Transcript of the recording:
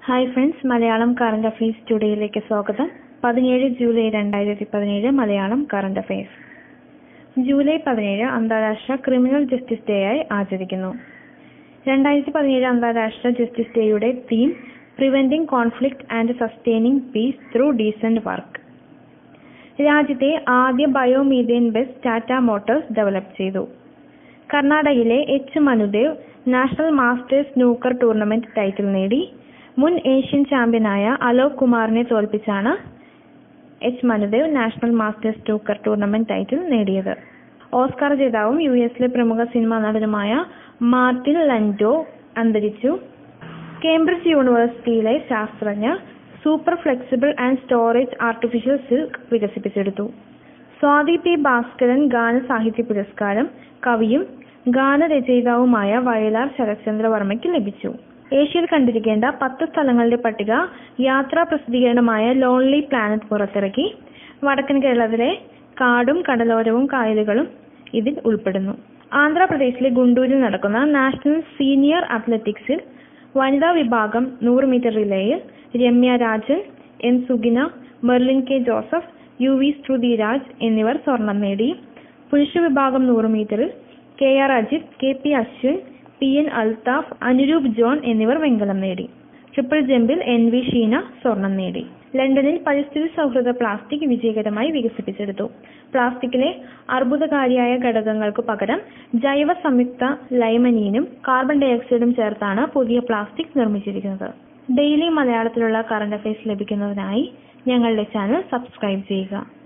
hi friends Malayalam current affairs ടുഡേയിലേക്ക് സ്വാഗതം പതിനേഴ് ജൂലൈ രണ്ടായിരത്തി പതിനേഴ് മലയാളം കറണ്ട് അഫയേഴ്സ് ജൂലൈ പതിനേഴ് അന്താരാഷ്ട്ര ക്രിമിനൽ ജസ്റ്റിസ് ഡേ ആയി ആചരിക്കുന്നു രണ്ടായിരത്തി പതിനേഴ് അന്താരാഷ്ട്ര ജസ്റ്റിസ് ഡേയുടെ theme preventing conflict and sustaining peace through decent work രാജ്യത്തെ ആദ്യ biomethane bus Tata Motors develop ചെയ്തു കർണാടകയിലെ H Manudev national masters snooker tournament title നേടി മുൻ ഏഷ്യൻ ചാമ്പ്യനായ അലോക് കുമാറിനെ തോൽപ്പിച്ചാണ് H Manudev national masters snooker tournament title നേടിയത് ഓസ്കാർ ജേതാവും യു എസിലെ പ്രമുഖ സിനിമാ നടനുമായ മാർട്ടിൻ ലൻഡോ അന്തരിച്ചു കേംബ്രിഡ്ജ് യൂണിവേഴ്സിറ്റിയിലെ ശാസ്ത്രജ്ഞർ super flexible and storage artificial silk വികസിപ്പിച്ചെടുത്തു സ്വാതി പി ഭാസ്കരൻ ഗാന സാഹിത്യ പുരസ്കാരം കവിയും ഗാനരചയിതാവുമായ വയലാർ ശരത്ചന്ദ്രവർമ്മയ്ക്ക് ലഭിച്ചു ഏഷ്യയിൽ കണ്ടിരിക്കേണ്ട പത്ത് സ്ഥലങ്ങളുടെ പട്ടിക യാത്രാ പ്രസിദ്ധീകരണമായ ലോൺലി പ്ലാനറ്റ് പുറത്തിറക്കി വടക്കൻ കേരളത്തിലെ കാടും കടലോരവും കായലുകളും ഇതിൽ ഉൾപ്പെടുന്നു ആന്ധ്രാപ്രദേശിലെ ഗുണ്ടൂരിൽ നടക്കുന്ന നാഷണൽ സീനിയർ അത്ലറ്റിക്സിൽ വനിതാ വിഭാഗം നൂറ് മീറ്റർ റിലേയിൽ Ramya Rajan N Sugina Merlin K Joseph U V Shruthiraj എന്നിവർ സ്വർണം നേടി പുരുഷ വിഭാഗം നൂറ് മീറ്ററിൽ K R Ajith K P Ashwin P N Althaf Anuroop John എന്നിവർ വെങ്കലം നേടി ട്രിപ്പിൾ ജമ്പിൽ എൻ വി ഷീന സ്വർണം നേടി ലണ്ടനിൽ പരിസ്ഥിതി സൗഹൃദ പ്ലാസ്റ്റിക് വിജയകരമായി വികസിപ്പിച്ചെടുത്തു പ്ലാസ്റ്റിക്കിലെ അർബുദകാരിയായ ഘടകങ്ങൾക്ക് പകരം ജൈവ സംയുക്ത ലൈമനീനും കാർബൺ ഡയോക്സൈഡും ചേർത്താണ് പുതിയ പ്ലാസ്റ്റിക് നിർമ്മിച്ചിരിക്കുന്നത് ഡെയിലി മലയാളത്തിലുള്ള കറണ്ട് അഫയേഴ്സ് ലഭിക്കുന്നതിനായി ഞങ്ങളുടെ ചാനൽ സബ്സ്ക്രൈബ് ചെയ്യുക